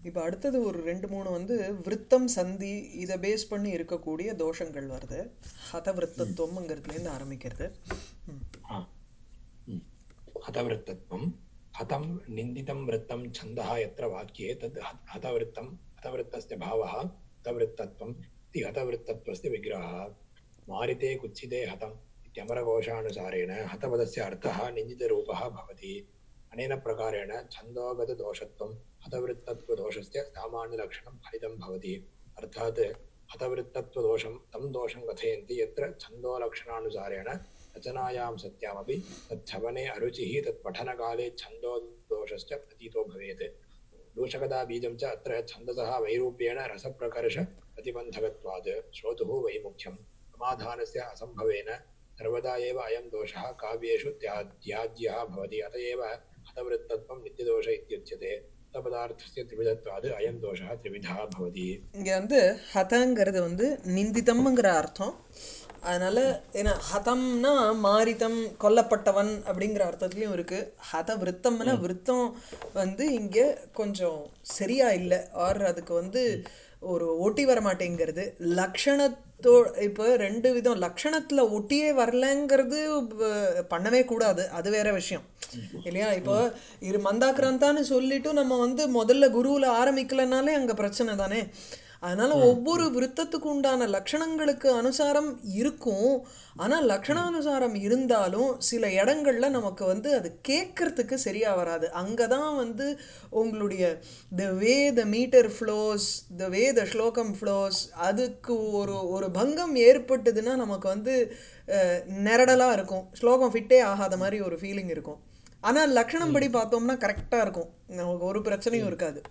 இப்போ அடுத்தது ஒரு ரெண்டு மூணு வந்து விருத்தம் சந்தி இதை பேஸ் பண்ணி இருக்கக்கூடிய தோஷங்கள் வருது ஹத விருத்தத்துவம்ங்கிறதுலேருந்து ஆரம்பிக்கிறது ம். हा हम्म। हतवृत्तत्वं हतं निन्दितं वृत्तं छन्दः यत्र वाक्ये तद् हत- हतवृत्तं हतवृत्तस्य भावः हतवृत्तत्वम् इति हतवृत्तत्वस्य विग्रहः मारिते कुत्सिते हतम् इत्यमरकोशानुसारेण हतपदस्य अर्थः निन्दितरूपः भवति अनेन प्रकारेण छन्दोगतदोषत्वं हतवृत्तत्वदोषस्य सामान्यलक्षणं फलितं भवति अर्थात् हतवृत्तत्वदोषं तं दोषं कथयन्ति यत्र छन्दोलक्षणानुसारेण रचनायां सत्यामपि तच्छवने अरुचिः तत्पठनकाले छन्दोदोषश्च प्रतीतो भवेत् दूषकदा बीजं च अत्र छन्दसः वैरूप्येण रसप्रकर्ष प्रतिबन्धकत्वात् श्रोतुः वैमुख्यं समाधानस्य असम्भवेन सर्वदा एव अयं दोषः काव्येषु त्या त्याज्यः भवति अत एव हतवृत्तत्वं नित्यदोष इत्युच्यते हतपदार्थस्य त्रिविधत्वात् अयं दोषः त्रिविधः भवति இங்கே வந்து ஹதங்கிறது வந்து நிந்திதம்ங்கிற அர்த்தம் அதனால ஏன்னா ஹதம்னா மாரிதம் கொல்லப்பட்டவன் அப்படிங்கிற அர்த்தத்துலையும் இருக்கு ஹத விருத்தம்னா விருத்தம் வந்து இங்கே கொஞ்சம் சரியா இல்லை ஆர் அதுக்கு வந்து ஒரு ஒட்டி வர மாட்டேங்கிறது லக்ஷணத்தோ இப்போ ரெண்டு விதம் லக்ஷணத்தில் ஒட்டியே வரலங்கிறது ப- பண்ணவே கூடாது அது வேற விஷயம் இல்லையா இப்போ இரு மந்தாக்கிராந்தான்னு சொல்லிட்டு நம்ம வந்து முதல்ல குருவில் ஆரம்பிக்கலனாலே அங்கே பிரச்சனை தானே அதனால ஒவ்வொரு விருத்தத்துக்கு உண்டான லட்சணங்களுக்கு அனுசாரம் இருக்கும் ஆனால் லக்ஷணானுசாரம் இருந்தாலும் சில இடங்கள்ல நமக்கு வந்து அது கேட்கறதுக்கு சரியா வராது அங்கே தான் வந்து உங்களுடைய த வே த மீட்டர் ஃப்ளோஸ் த வே த ஸ்லோகம் ஃப்ளோஸ் அதுக்கு ஒரு ஒரு பங்கம் ஏற்பட்டதுன்னா நமக்கு வந்து அஹ், நெரடலா இருக்கும் ஸ்லோகம் ஃபிட்டே ஆகாத மாதிரி ஒரு ஃபீலிங் இருக்கும் ஆனால் லக்ஷணம் படி பார்த்தோம்னா கரெக்டாக இருக்கும் நமக்கு ஒரு பிரச்சனையும் இருக்காது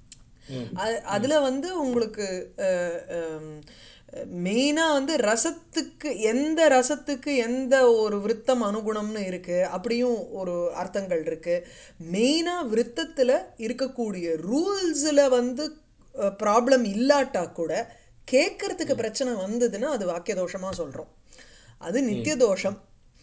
அது அதில் வந்து உங்களுக்கு மெயினாக வந்து ரசத்துக்கு எந்த ரசத்துக்கு எந்த ஒரு விருத்தம் அனுகுணம்னு இருக்குது அப்படியும் ஒரு அர்த்தங்கள் இருக்குது மெயினாக விருத்தத்தில் இருக்கக்கூடிய ரூல்ஸில் வந்து ப்ராப்ளம் இல்லாட்டா கூட கேட்கறதுக்கு பிரச்சனை வந்ததுன்னா அது வாக்கிய தோஷமாக சொல்கிறோம் அது நித்திய தோஷம்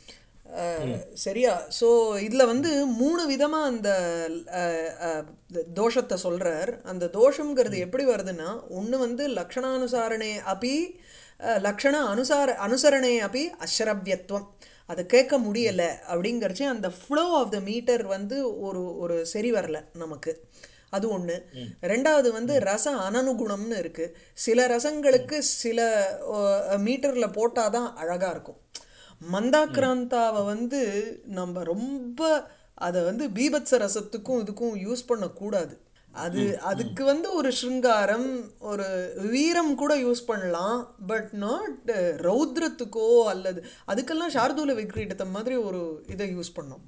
அஹ், சரியா ஸோ இதில் வந்து மூணு விதமாக அந்த அஹ், அஹ், தோஷத்தை சொல்கிறார் அந்த தோஷங்கிறது எப்படி வருதுன்னா ஒன்று வந்து லக்ஷணானுசாரணே அப்பி அஹ், லக்ஷண அனுசார அனுசரணே அப்பி அஸ்ரவ்யத்துவம் அதை கேட்க முடியலை அப்படிங்கிறச்சு அந்த ஃப்ளோ ஆஃப் த மீட்டர் வந்து ஒரு ஒரு சரி வரல நமக்கு அது ஒன்று ரெண்டாவது வந்து ரச அனனுகுணம்னு இருக்குது சில ரசங்களுக்கு சில மீட்டரில் போட்டால் தான் அழகாக இருக்கும் மந்தாக்கிராந்தாவை வந்து நம்ம ரொம்ப அதை வந்து பீபத்ச ரசத்துக்கும் இதுக்கும் யூஸ் பண்ணக்கூடாது அது அதுக்கு வந்து ஒரு ஸ்ருங்காரம் ஒரு வீரம் கூட யூஸ் பண்ணலாம் பட் நாட் ரௌத்ரத்துக்கோ அல்லது அதுக்கெல்லாம் சார்தூல விக்ரீடத்தை மாதிரி ஒரு இதை யூஸ் பண்ணோம்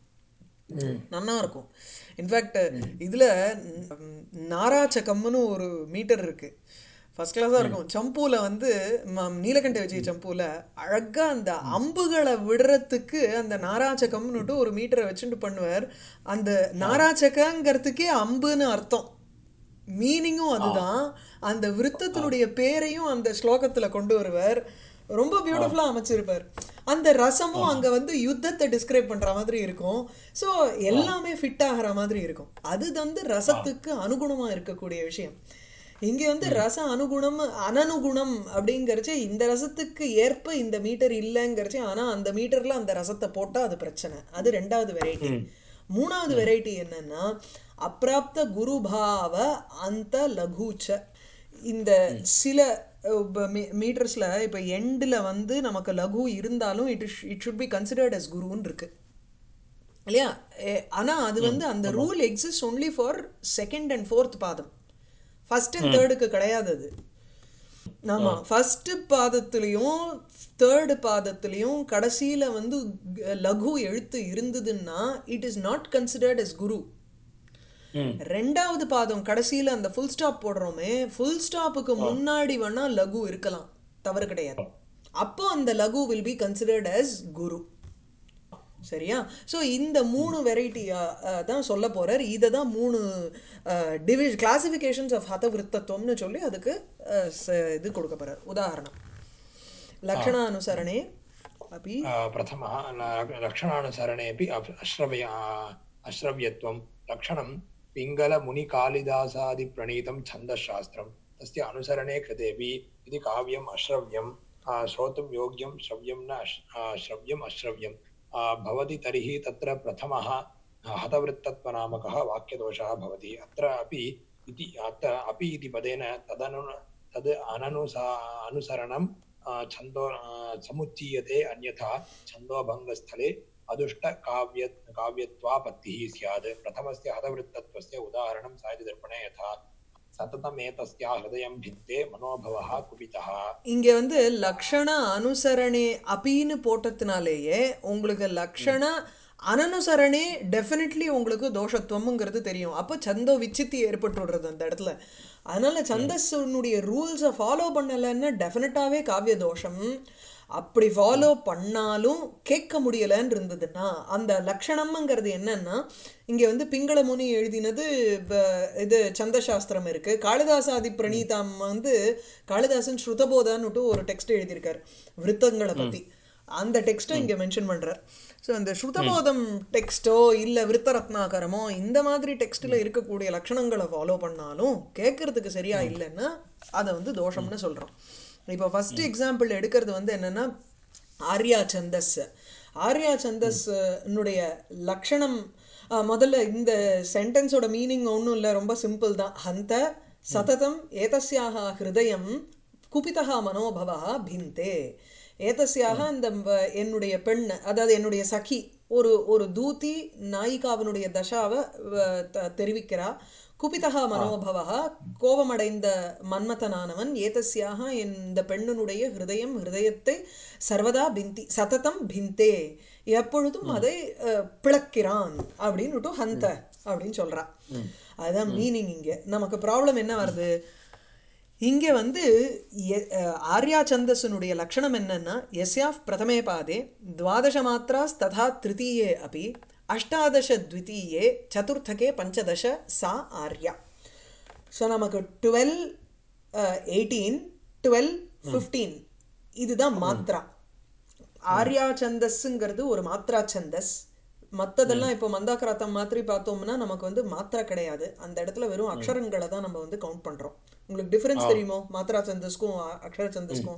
நல்லா இருக்கும் இன்ஃபேக்ட் இதில் நாராச்சகம்னு ஒரு மீட்டர் இருக்குது ஃபர்ஸ்ட் கிளாஸாக இருக்கும் சம்பூவில் வந்து ம- நீலகண்ட விஜய் சம்பூவில் அழகாக அந்த அம்புகளை விடுறதுக்கு அந்த நாராச்சகம்னுட்டு ஒரு மீட்டரை வச்சுட்டு பண்ணுவார் அந்த நாராச்சகங்கிறதுக்கே அம்புன்னு அர்த்தம் மீனிங்கும் அதுதான் அந்த விருத்தத்தினுடைய பேரையும் அந்த ஸ்லோகத்தில் கொண்டு வருவார் ரொம்ப பியூட்டிஃபுல்லாக அமைச்சிருப்பார் அந்த ரசமும் அங்கே வந்து யுத்தத்தை டிஸ்கிரைப் பண்ணுற மாதிரி இருக்கும் ஸோ எல்லாமே ஃபிட் ஆகிற மாதிரி இருக்கும் அது வந்து ரசத்துக்கு அனுகுணமாக இருக்கக்கூடிய விஷயம் இங்கே வந்து ரச அனுகுணம் அனனுகுணம் அப்படிங்கிறச்சு இந்த ரசத்துக்கு ஏற்ப இந்த மீட்டர் இல்லைங்கிறச்சு ஆனால் அந்த மீட்டரில் அந்த ரசத்தை போட்டால் அது பிரச்சனை அது ரெண்டாவது வெரைட்டி மூணாவது வெரைட்டி என்னன்னா அப்பிராப்த குருபாவ அந்த லகுச்ச இந்த சில மீட்டர்ஸில் இப்போ எண்டில் வந்து நமக்கு லகு இருந்தாலும் it is it should be considered as குருன்னு இருக்கு இல்லையா எ- ஆனா அது வந்து அந்த rule exist only for second and fourth பாதம் ஃபர்ஸ்ட் அண்ட் தேர்டுக்கு கிடையாது அது ஆமா ஃபர்ஸ்ட் பாதத்துலயும் தேர்டு பாதத்துலயும் கடைசியில வந்து க- லகு எழுத்து இருந்ததுன்னா it is not considered as guru ரெண்டாவது பாதம் கடைசியில அந்த ஃபுல் ஸ்டாப் போடுறோமே ஃபுல் ஸ்டாப்புக்கு முன்னாடி வேணா லகு இருக்கலாம் தவறு கிடையாது அப்போ அந்த லகு will be considered as guru சரியா ஸோ இந்த மூணு வெரைட்டி தான் சொல்ல போறார் இதை தான் மூணு டிவிஷ் கிளாசிஃபிகேஷன்ஸ் ஆஃப் ஹத விருத்தத்துவம்னு சொல்லி அதுக்கு அஹ், ச- இது கொடுக்க போறார் உதாரணம் லக்ஷணானுசரணே அப்படி आ, प्रथमः ल- लक्षणानुसरणेऽपि अप- अश्रव्य आ, अश्रव्यत्वं लक्षणं पिङ्गलमुनिकालिदासादिप्रणीतं छन्दशास्त्रं तस्य अनुसरणे कृतेऽपि यदि काव्यम् अश्रव्यं आ, श्रोतुं योग्यं श्रव्यं न अश्- आ, श्रव्यम् अश्रव्यं आ, भवति तर्हि तत्र प्रथमः हतवृत्तत्वनामकः वाक्यदोषः भवति अत्र अपि इति अत्र अपि इति पदेन तदनु तद् अननुसा अनुसरणं आ, छन्दो आ, समुच्चीयते अन्यथा छन्दोभङ्गस्थले अदुष्टकाव्य काव्यत्वापत्तिः स्यात् प्रथमस्य हतवृत्तत्वस्य उदाहरणं साहित्यदर्पणे यथा सततमेतस्या हृदयं भित्ते मनोभवः कुपितः இங்க வந்து லக்ஷண அனுசரணே அப்பின்னு போட்டதுனாலேயே உங்களுக்கு லக்ஷண அனனுசரணே டெஃபினெட்லி உங்களுக்கு தோஷத்துவம்ங்கிறது தெரியும் அப்போ சந்தோ விச்சித்தி ஏற்பட்டு விடுறது அந்த இடத்துல அதனால சந்தஸ்னுடைய ரூல்ஸை ஃபாலோ பண்ணலைன்னா டெஃபினட்டாகவே காவிய தோஷம் அப்படி ஃபாலோ பண்ணாலும் கேட்க முடியலைன்னு இருந்ததுன்னா அந்த லக்ஷணம்ங்கிறது என்னன்னா இங்கே வந்து பிங்கள முனி எழுதினது ப- இது சந்தசாஸ்திரம் இருக்கு காளிதாசாதி பிரணீதாம் வந்து காளிதாசன் ஸ்ருதபோதான்னுட்டு ஒரு டெக்ஸ்ட் எழுதியிருக்காரு விருத்தங்களை பற்றி அந்த டெக்ஸ்ட்டை இங்கே மென்ஷன் பண்ணுறார் ஸோ அந்த ஸ்ருதபோதம் டெக்ஸ்ட்டோ இல்லை விருத்தரத்னாகரமோ இந்த மாதிரி டெக்ஸ்ட்டில் இருக்கக்கூடிய லட்சணங்களை ஃபாலோ பண்ணாலும் கேட்கறதுக்கு சரியா இல்லைன்னா அதை வந்து தோஷம்னு சொல்கிறோம் இப்போ ஃபர்ஸ்ட் எக்ஸாம்பிள் எடுக்கிறது வந்து என்னன்னா ஆர்யா சந்தஸ் ஆர்யா சந்தஸ்னுடைய லக்ஷணம் அஹ், முதல்ல இந்த சென்டென்ஸோட மீனிங் ஒன்றும் இல்லை ரொம்ப சிம்பிள் தான் ஹந்த சததம் ஏதஸ்யாக ஹிருதயம் குபிதா மனோபவா பிந்தே ஏதஸ்யாக அந்த வ- என்னுடைய பெண் அதாவது என்னுடைய சகி ஒரு ஒரு தூதி நாயிகாவினுடைய தசாவை வ- த- தெரிவிக்கிறா குபிதா மனோபவா கோபமடைந்த மன்மதனானவன் ஏதஸ்யாக இந்த பெண்ணினுடைய ஹிருதயம் ஹிருதயத்தை சர்வதா பிந்தி சததம் பிந்தே எப்பொழுதும் அதை அஹ், பிளக்கிறான் அப்படின்னுட்டு ஹந்த அப்படின்னு சொல்றா அதுதான் மீனிங் இங்க நமக்கு ப்ராப்ளம் என்ன வருது இங்கே வந்து எ- அஹ், ஆர்யா சந்தஸனுடைய லக்ஷணம் என்னன்னா எஸ்யாஃப் பிரதமே பாதே துவாதச மாத்ராஸ் ததா திருத்தீயே அப்படி அஷ்டாதச த்விதீயே சதுர்த்தகே பஞ்சதச சா ஆர்யா ஸோ நமக்கு டுவெல் எயிட்டீன் டுவெல் ஃபிஃப்டீன் இதுதான் மாத்ரா ஆர்யா சந்தஸ்ங்கிறது ஒரு மாத்ரா சந்தஸ் மற்றதெல்லாம் இப்போ மந்தாக்கிராத்தம் மாதிரி பார்த்தோம்னா நமக்கு வந்து மாத்திரை கிடையாது அந்த இடத்துல வெறும் அக்ஷரங்களை தான் நம்ம வந்து கவுண்ட் பண்றோம் உங்களுக்கு டிஃபரன்ஸ் தெரியுமோ மாத்ரா சந்தஸ்க்கும் அ- அக்ஷர சந்தஸ்க்கும்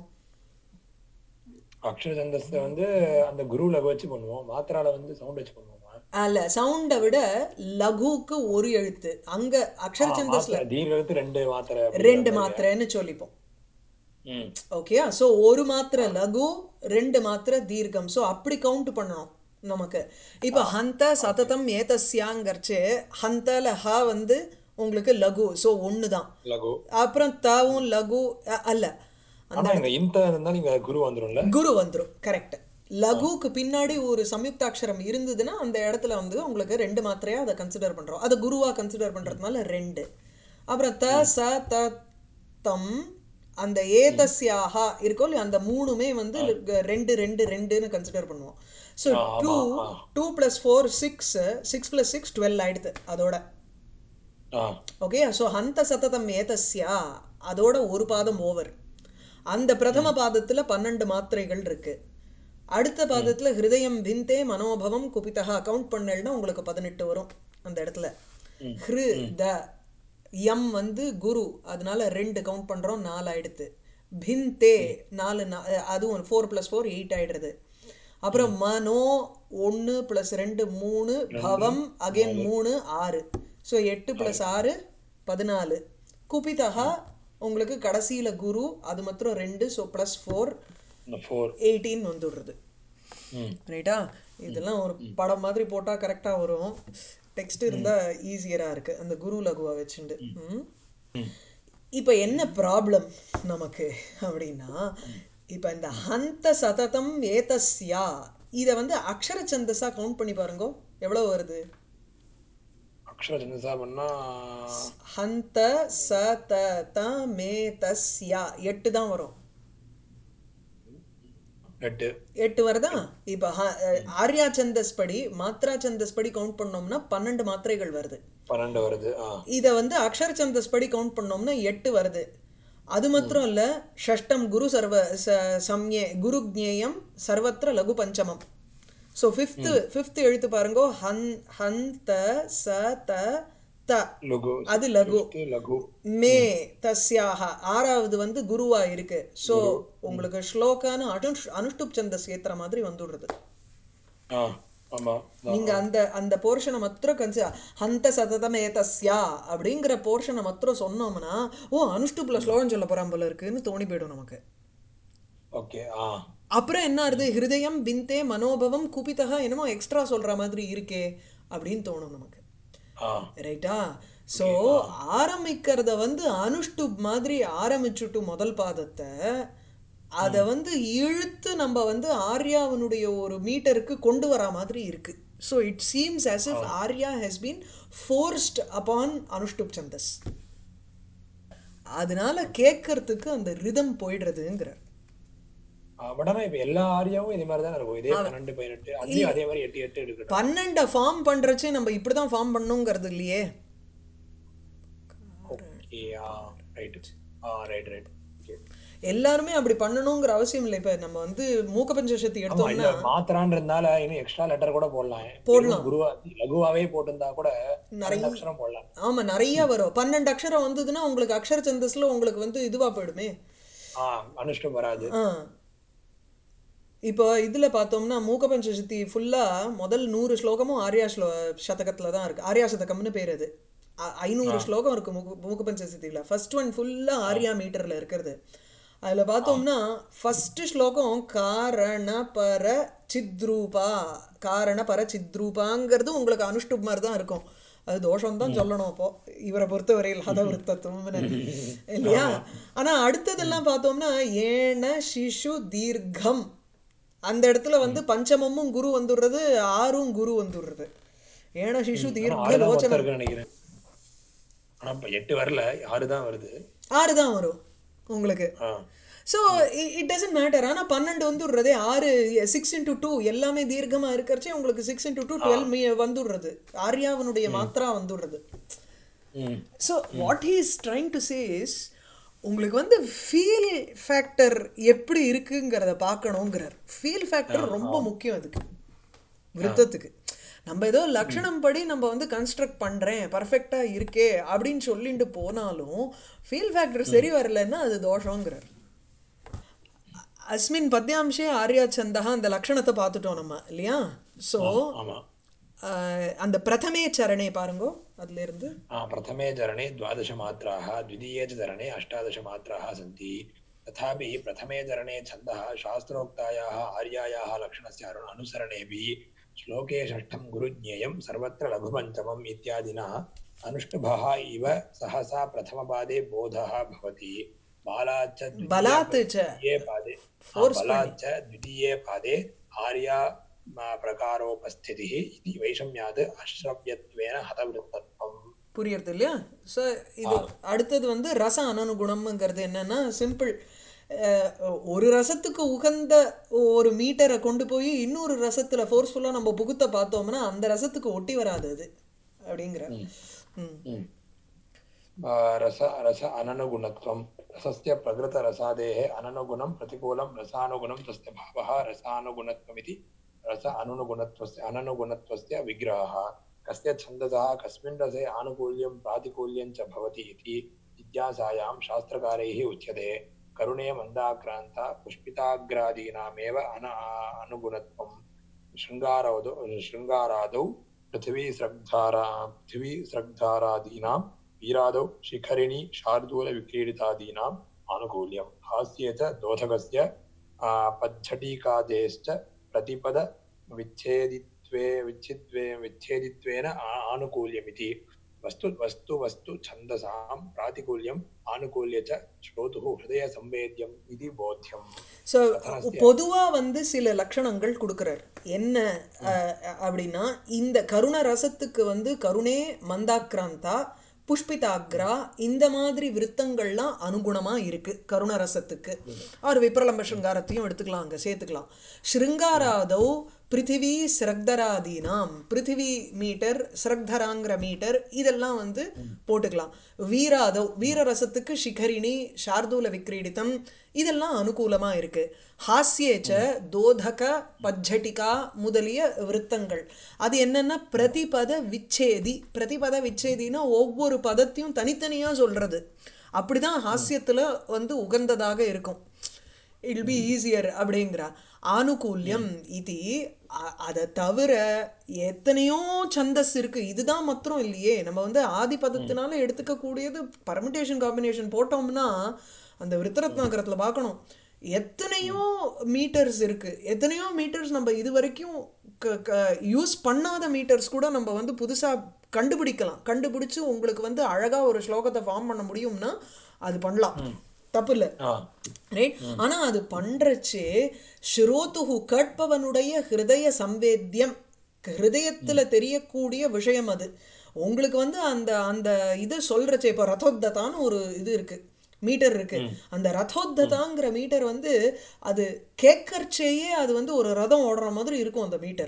அக்ஷர சந்தஸ்ல வந்து அந்த குரு லகு வச்சு பண்ணுவோம் மாத்திரால வந்து சவுண்ட் வச்சு பண்ணுவோமா அல்ல சவுண்டை விட லகுக்கு ஒரு எழுத்து அங்க அக்ஷர ஆ, சந்தஸ்ல மாத்திரை தீர்க்கத்துக்கு ரெண்டு மாத்திரை ரெண்டு மாத்திரைன்னு சொல்லிப்போம் ம் ஓகே ஸோ ஒரு மாத்திரை லகு ரெண்டு மாத்திரை தீர்க்கம் ஸோ அப்படி கவுண்ட் பண்ணணும் நமக்கு இப்போ ஹந்த சததம் ஏதஸ்யாங்கர்ச்சு ஹந்தல ஹ வந்து உங்களுக்கு லகு ஸோ ஒன்று தான் லகு அப்புறம் தாவும் லகு அ- அல்ல ஆனா இங்க இந்த இருந்தா நீங்க குரு வந்துரும்ல குரு வந்துரும் கரெக்ட் லகுக்கு பின்னாடி ஒரு சம்யுக்தாட்சரம் இருந்ததுன்னா அந்த இடத்துல வந்து உங்களுக்கு ரெண்டு மாத்திரையா அதை கன்சிடர் பண்றோம் அதை குருவா கன்சிடர் பண்றதுனால ரெண்டு அப்புறம் த ச த தம் அந்த ஏதஸ்யாஹா இருக்கும் இல்லையா அந்த மூணுமே வந்து ரெண்டு ரெண்டு ரெண்டுன்னு கன்சிடர் பண்ணுவோம் so two two plus four six six plus six twelve ஆயிடுது அதோட ஆ ஓகே ஸோ ஹந்த சததம் ஏதஸ்யா அதோட ஒரு பாதம் ஓவர் அந்த பிரதம பாதத்துல பன்னெண்டு மாத்திரைகள் இருக்கு அடுத்த பாதத்துல ஹிருதயம் பிந்தே மனோபவம் குபிதா கவுண்ட் பண்ணல்னா உங்களுக்கு பதினெட்டு வரும் அந்த இடத்துல ஹிரு த யம் வந்து குரு அதனால ரெண்டு கவுண்ட் பண்றோம் நாலு ஆயிடுத்து பிந்தே நாலு நா- அதுவும் ஃபோர் ப்ளஸ் ஃபோர் எயிட் ஆயிடுறது அப்புறம் மனோ ஒன்று ப்ளஸ் ரெண்டு மூணு பவம் அகைன் மூணு ஆறு ஸோ எட்டு ப்ளஸ் ஆறு பதினாலு குபிதா உங்களுக்கு கடைசியில குரு அது மாத்திரம் ரெண்டு ஸோ ப்ளஸ் ஃபோர் இந்த ஃபோர் எயிட்டீன் வந்துடுறது ம் ரைட்டா இதெல்லாம் ஒரு படம் மாதிரி போட்டால் கரெக்டாக வரும் டெக்ஸ்ட் இருந்தால் ஈஸியராக இருக்கு அந்த குரு லகுவை வச்சுண்டு ம் ம் இப்போ என்ன ப்ராப்ளம் நமக்கு அப்படின்னா இப்போ இந்த ஹந்த சததம் ஏதஸ்யா இதை வந்து அக்ஷர சந்தஸா கவுண்ட் பண்ணி பாருங்க எவ்வளோ வருது அக்ஷர சந்தசா பண்ணா ஹந்த சதத மேதஸ்யா எட்டு தான் வரும் எட்டு எட்டு வருதா இப்போ ஹ- ஆர்யா சந்தஸ் படி மாத்ரா சந்தஸ் படி கவுண்ட் பண்ணோம்னா பன்னெண்டு மாத்திரைகள் வருது பன்னெண்டு வருது ஆ இதை வந்து அக்ஷர சந்தஸ் படி கவுண்ட் பண்ணோம்னா எட்டு வருது அது மாத்திரம் இல்ல ஷஷ்டம் குரு சர்வ ச சம்யே குரு ஜேயம் சர்வத்திர லகு பஞ்சமம் ஸோ ஃபிஃப்த்து ஃபிஃப்த் எழுத்து பாருங்க ஹன் ஹன் த ச த த लघु அது லகு fifth लघु மே தஸ்யாக ஆறாவது வந்து குருவா இருக்கு ஸோ உங்களுக்கு ஸ்லோகான்னு அனுஷ் அனுஷ்டுப் சந்தஸ் ஏத்துற மாதிரி வந்துடுறது ஆ ஆமா நீங்க அந்த அந்த போர்ஷனை மாத்திரம் கன்சி ஹந்த சததம் ஏதஸ்யா அப்படிங்கிற போர்ஷனை மாத்திரம் சொன்னோம்னா ஓ அனுஷ்டுப்ல ஸ்லோகம் சொல்ல போறான் போல இருக்குன்னு தோணி போயிடும் நமக்கு ஓகே ஆ அப்புறம் என்ன ஆறுது ஹிருதயம் பிந்தே மனோபவம் குபிதா என்னமோ எக்ஸ்ட்ரா சொல்ற மாதிரி இருக்கே அப்படின்னு தோணும் நமக்கு ஆ ரைட்டா ஸோ ஆரம்பிக்கிறத வந்து அனுஷ்டுப் மாதிரி ஆரம்பிச்சுட்டு முதல் பாதத்தை அதை வந்து இழுத்து நம்ம வந்து ஆர்யாவனுடைய ஒரு மீட்டருக்கு கொண்டு வர மாதிரி இருக்கு so it seems as if ஆர்யா ஹஸ் பீன் ஃபோர்ஸ்ட் அப்பான் அனுஷ்டுப் சந்தஸ் அதனால கேட்கறதுக்கு அந்த ரிதம் போயிடுறதுங்கிறார் ஆ, பட் ஆனா இப்ப எல்லா ஆரியாவும் இதே மாதிரி தான் இருக்கும் இதே பன்னெண்டு பதினெட்டு அதுலயும் அதே மாதிரி எட்டு எட்டு எடுக்கட்டும் பன்னெண்டை ஃபார்ம் பண்றச்சே நம்ம இப்படிதான் ஃபார்ம் பண்ணுங்கிறது இல்லையே okay ah right ah right right okay எல்லாருமே அப்படி பண்ணணுங்கிற அவசியம் இல்லை இப்ப நம்ம வந்து மூக்க பஞ்சசக்தி ஆமா எடுத்தோம்னா இல்ல மாத்திரான்றதுனால இன்னும் எக்ஸ்ட்ரா லெட்டர் கூட போடலாம் போடலாம் குருவா லகுவாவே போட்டிருந்தா கூட நிறைய அக்ஷரம் போடலாம் ஆமா நிறைய வரும் பன்னெண்டு அக்ஷரம் வந்ததுன்னா உங்களுக்கு அக்ஷர சந்தஸ்ல உங்களுக்கு வந்து இதுவா போயிடுமே ஆ அனுஷ்டம் வராது ஆ இப்போ இதுல பார்த்தோம்னா மூக்க பஞ்சசக்தி ஃபுல்லா முதல் நூறு ஸ்லோகமும் ஆர்யா ஸ்லோ சதகத்துல தான் இருக்கு ஆர்யா சதகம்னு பேர் அது அ- ஐநூறு ஸ்லோகம் இருக்கு மூக்கு மூக்க பஞ்சசக்தியில ஃபர்ஸ்ட் ஒன் ஃபுல்லா ஆர்யா மீட்டர்ல இருக்கிறது அதுல பார்த்தோம்னா ஃபர்ஸ்ட் ஸ்லோகம் காரண பர சித்ரூபா காரண பர சித்ரூபாங்கிறது உங்களுக்கு அனுஷ்டுப் மாதிரி தான் இருக்கும் அது தோஷம் தான் சொல்லணும் அப்போ இவரை பொறுத்தவரையில் ஹத விருத்தத்துவம்னு இல்லையா ஆனா அடுத்ததெல்லாம் பார்த்தோம்னா ஏன சிசு தீர்க்கம் அந்த இடத்துல வந்து பஞ்சமமும் குரு வந்துடுறது ஆறும் குரு வந்துடுறது ஏன சிசு ஆனா தீர்க்க ஆறு தான் லோச்சனம் மொத்தம் இருக்குன்னு நினைக்கிறேன் ஆனா இப்ப எட்டு வரல ஆறு தான் வருது ஆறு தான் வரும் உங்களுக்கு ah so it doesn't matter ஆனால் பன்னெண்டு வந்துடுறதே ஆறு சிக்ஸ் இன்டூ டூ எல்லாமே தீர்க்கமாக இருக்கிறச்சே உங்களுக்கு சிக்ஸ் இன்டூ டூ டுவெல் மீ வந்துடுறது ஆர்யாவனுடைய மாத்திரா வந்துடுறது ம் so what he is trying to say உங்களுக்கு வந்து ஃபீல் ஃபேக்டர் எப்படி இருக்குங்கிறத பார்க்கணுங்கிறார் ஃபீல் ஃபேக்டர் ரொம்ப முக்கியம் அதுக்கு விருத்தத்துக்கு நம்ம ஏதோ லக்ஷணம் படி நம்ம வந்து கன்ஸ்ட்ரக்ட் பண்ணுறேன் பர்ஃபெக்டாக இருக்கே அப்படின்னு சொல்லிட்டு போனாலும் ஃபீல் ஃபேக்டர் சரி வரலன்னா அது தோஷங்கிறார் அஸ்மின் பத்யாம்சே ஆர்யா சந்தா அந்த லக்ஷணத்தை பார்த்துட்டோம் நம்ம இல்லையா ஸோ ஆமா அந்த பிரதமே சரணே பாருங்கோ அதுல இருந்து आ, प्रथमे चरणे द्वादशमात्राः द्वितीये च चरणे अष्टादशमात्राः सन्ति तथापि प्रथमे चरणे छन्दः शास्त्रोक्तायाः आर्यायाः लक्षणस्य अनु- अनुसरणेभिः श्लोके षष्ठं गुरुज्ञेयं सर्वत्र लघुपञ्चमम् इत्यादिना अनुष्टुभः इव सहसा प्रथमपादे बोधः भवति बालाच्च द्वितीये பலாத்து ச द्वितीये पादे आ, Force बलाच्च द्वितीये पादे आर्या आ, प्रकारोपस्थितिः इति वैषम्यात् अश्रव्यत्वेन हतवृत्तत्वम् புரியுறது இல்லையா ஸோ இது அடுத்தது வந்து ரச அனனுகுணம்ங்கிறது என்னன்னா சிம்பிள் ஒரு ரசத்துக்கு உகந்த ஒரு மீட்டரை கொண்டு போய் இன்னொரு ரசத்துல ஃபோர்ஸ்ஃபுல்லாக நம்ம புகுத்த பார்த்தோம்னா அந்த ரசத்துக்கு ஒட்டி வராது அது அப்படிங்கிற ம் Mm. आ, रस रस अननुगुणत्वं रसस्य प्रकृतरसादेः अननुगुणं प्रतिकूलं रसानुगुणं तस्य भावः रसानुगुणत्वमिति रस अनुनुगुणत्वस्य अननुगुणत्वस्य विग्रहः कस्य छन्दसः कस्मिन् रसे आनुकूल्यं प्रातिकूल्यं च भवति इति जिज्ञासायां शास्त्रकारैः उच्यते करुणे मन्दाक्रान्त पुष्पिताग्रादीनामेव अन अनुगुणत्वं शृङ्गारौदौ शृङ्गारादौ पृथिवीस्रग्धारा पृथिवीस्रग्धारादीनां वीरादौ शिखरिणी शार्दूलविक्रीडितादीनाम् आनुकूल्यं हास्ये च दोधकस्य आ, पद्धटीकादेश्च प्रतिपदविच्छेदित्वे विच्छिद्वे विच्छेदित्वेन आ- आनुकूल्यमिति वस्तु वस्तु वस्तु छन्दसां प्रातिकूल्यम् आनुकूल्य च श्रोतुः हृदयसंवेद्यम् इति बोध्यम् ஸோ कथनस्य பொதுவாக வந்து சில லட்சணங்கள் கொடுக்குறார் என்ன அஹ், அப்படின்னா இந்த கருண ரசத்துக்கு வந்து கருணே மந்தாக்ராந்தா புஷ்பிதாக்ரா இந்த மாதிரி விருத்தங்கள்லாம் அனுகுணமாக இருக்கு கருண ரசத்துக்கு அவர் விப்ரலம்ப சிருங்காரத்தையும் எடுத்துக்கலாம் அங்கே சேர்த்துக்கலாம் ஸ்ருங்காராதோ பிருத்திவி சிரக்தராதீனாம் பிருத்திவி மீட்டர் சிரக்தராங்கிற மீட்டர் இதெல்லாம் வந்து போட்டுக்கலாம் வீராதோ வீரரசத்துக்கு சிகரிணி சார்தூல விக்ரீடிதம் இதெல்லாம் அனுகூலமா இருக்கு ஹாஸ்யேச்ச தோதக பஜ்ஜட்டிகா முதலிய விருத்தங்கள் அது என்னன்னா பிரதிபத விச்சேதி பிரதிபத விச்சேதினா ஒவ்வொரு பதத்தையும் தனித்தனியா சொல்றது அப்படிதான் ஹாஸ்யத்துல வந்து உகந்ததாக இருக்கும் இல் பி ஈஸியர் அப்படிங்கிறா ஆனுகூல்யம் இது அ- அதை தவிர எத்தனையோ சந்தஸ் இருக்கு இதுதான் மாத்திரம் இல்லையே நம்ம வந்து ஆதி பதத்தினால எடுத்துக்க கூடியது பர்மிட்டேஷன் காம்பினேஷன் போட்டோம்னா அந்த விருத்தரத்னாகரத்தில் பார்க்கணும் எத்தனையோ மீட்டர்ஸ் இருக்கு எத்தனையோ மீட்டர்ஸ் நம்ம இது வரைக்கும் யூஸ் பண்ணாத மீட்டர்ஸ் கூட நம்ம வந்து புதுசா கண்டுபிடிக்கலாம் கண்டுபிடிச்சு உங்களுக்கு வந்து அழகா ஒரு ஸ்லோகத்தை ஃபார்ம் பண்ண முடியும்னா அது பண்ணலாம் தப்பு இல்லை ஆ ரைட் ஆனா அது பண்றச்சே ஸ்ரோதுஹு கேட்பவனுடைய ஹிருதய சம்வேத்தியம் ஹிருதயத்துல தெரியக்கூடிய விஷயம் அது உங்களுக்கு வந்து அந்த அந்த இது சொல்றச்சே இப்போ ரதோத்ததான்னு ஒரு இது இருக்கு மீட்டர் இருக்கு அந்த ரதோத்ததாங்கிற மீட்டர் வந்து அது கேட்கறச்சேயே அது வந்து ஒரு ரதம் ஓடுற மாதிரி இருக்கும் அந்த மீட்டர்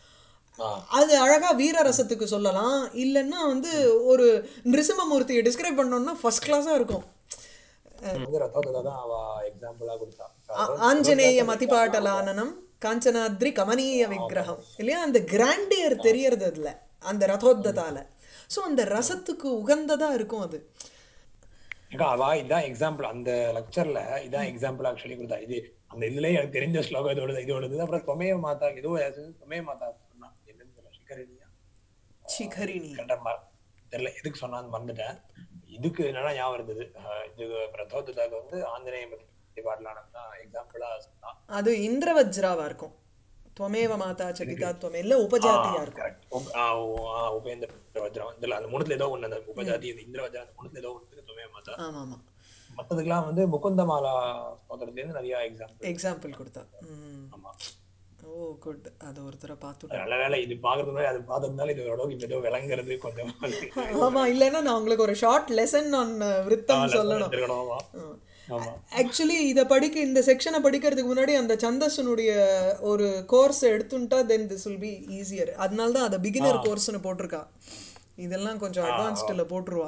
ஆ அது அழகா வீரரசத்துக்கு சொல்லலாம் இல்லைன்னா வந்து ஒரு நிருசிம்மமூர்த்தியை டிஸ்கிரைப் பண்ணோம்னா ஃபர்ஸ்ட் கிளாஸா இருக்கும் வந்து ரத்தோதத்தை தான் அவ எக்ஸாம்பிளா கொடுத்தா ஆ- ஆஞ்சநேய மதிபாட்டலானனம் காஞ்சனாத்ரி கமனீய விக்கிரகம் இல்லையா அந்த கிராண்டியர் தெரியறது அதுல அந்த ரதோத்ததால சோ அந்த ரசத்துக்கு உகந்ததா இருக்கும் அது ஏக்கா அவ இதான் எக்ஸாம்பிள் அந்த லெக்சர்ல இதான் எக்ஸாம்பிள் ஆக்சுவலி கொடுத்தா இது அந்த இதுலயே எனக்கு தெரிஞ்ச ஸ்லோகம் இதோட இதோடது அப்புறம் தொமைய மாதா ஏதோ தொமைய மாதா சொன்னா என்னன்னு தெரியல சிக்கரணியா சிகரிணி கண்டமா தெரியல எதுக்கு சொன்னான்னு மறந்துட்டேன் இதுக்கு என்னன்னா ஞாபகம் இருந்தது அஹ் இது பிரதோத்ததாக வந்து ஆஞ்சநேய பாடலானம் தான் எக்ஸாம்பிளா சொன்னான் அது இந்திரவஜ்ராவா இருக்கும் துவமேவ மாதா சபிதா துவமே இல்ல உபஜாத்தியா இருக்கும் correct. உப்- ஆ, உ- ஆ, உபேந்திர வஜ்ரம் இதுல அந்த மூணுத்துல ஏதோ ஒண்ணு அந்த உபஜாதி இந்த இந்திர வஜ்ரம் அந்த மூணுத்துல ஏதோ ஒண்ணு தொமைய மாதா ஆமா ஆமா மத்ததுக்கெல்லாம் வந்து முகுந்தமாலா ஸ்தோத்திரத்துல இருந்து நிறைய எக்ஸாம்பிள் எக்ஸாம்பிள் கொடுத்தா ம் ஆமா ஓ குட் அது ஒருத்தரை பார்த்துட்டோம் நல்ல வேலை இது பாக்குறது மாதிரி அது பார்த்ததுனால இது ஓரளவுக்கு இப்ப ஏதோ விளங்குறது கொஞ்சம் ஆமா இல்லைன்னா நான் உங்களுக்கு ஒரு ஷார்ட் லெசன் ஆன் விருத்தம் சொல்லணும் இருக்கணுமா ஆமா ஆக்சுவலி இதை படிக்க இந்த செக்ஷனை படிக்கிறதுக்கு முன்னாடி அந்த சந்தஸனுடைய ஒரு கோர்ஸ் எடுத்துட்டா then this will be easier அதனால தான் அதை பிகினர் கோர்ஸ்னு போட்டிருக்கா இதெல்லாம் கொஞ்சம் அட்வான்ஸ்டில் போட்டுருவா